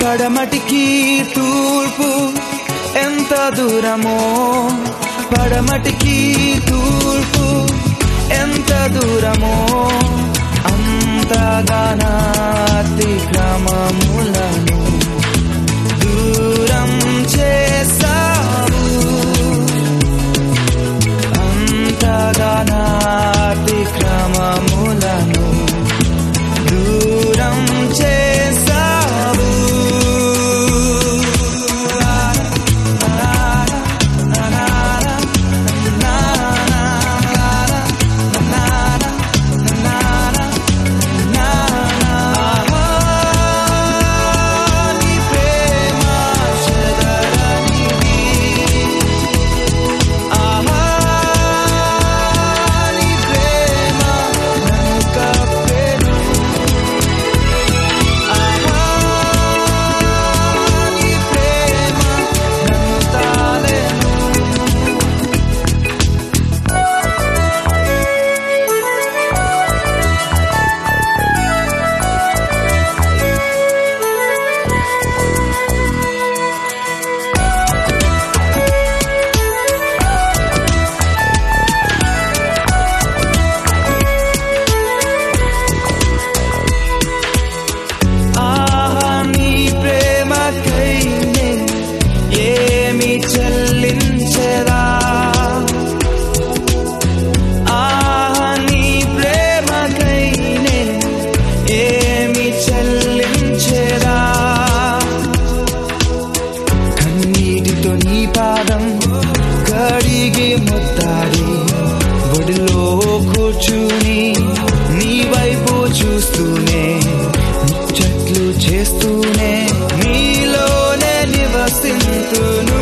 పడమటికి తూర్పు ఎంత దూరమో పడమటికి తూర్పు ఎంత దూరమో అంతగానా అతిక్రమములను దూరం చేసావు అంతగానా అతిక్రమములను దూరం చేసావు నీ ప్రేమ చెదరనిది. ఆహా, నీ ప్రేమ నన్ను కప్పెను. ఆహా, నీ ప్రేమ నన్ను తాలెను. ఆహా నీ ప్రేమకై నే ఏమి చెల్లించెదా ఆహా నీ ప్రేమకై నే ఏమి చెల్లించెదా కన్నీటితో నీ పాదం కడిగి ముద్దాడి ఒడిలో కూర్చుని నీ వైపు చూస్తూనే ముచ్చట్లు చేస్తూనే నీలోనే నివసింతును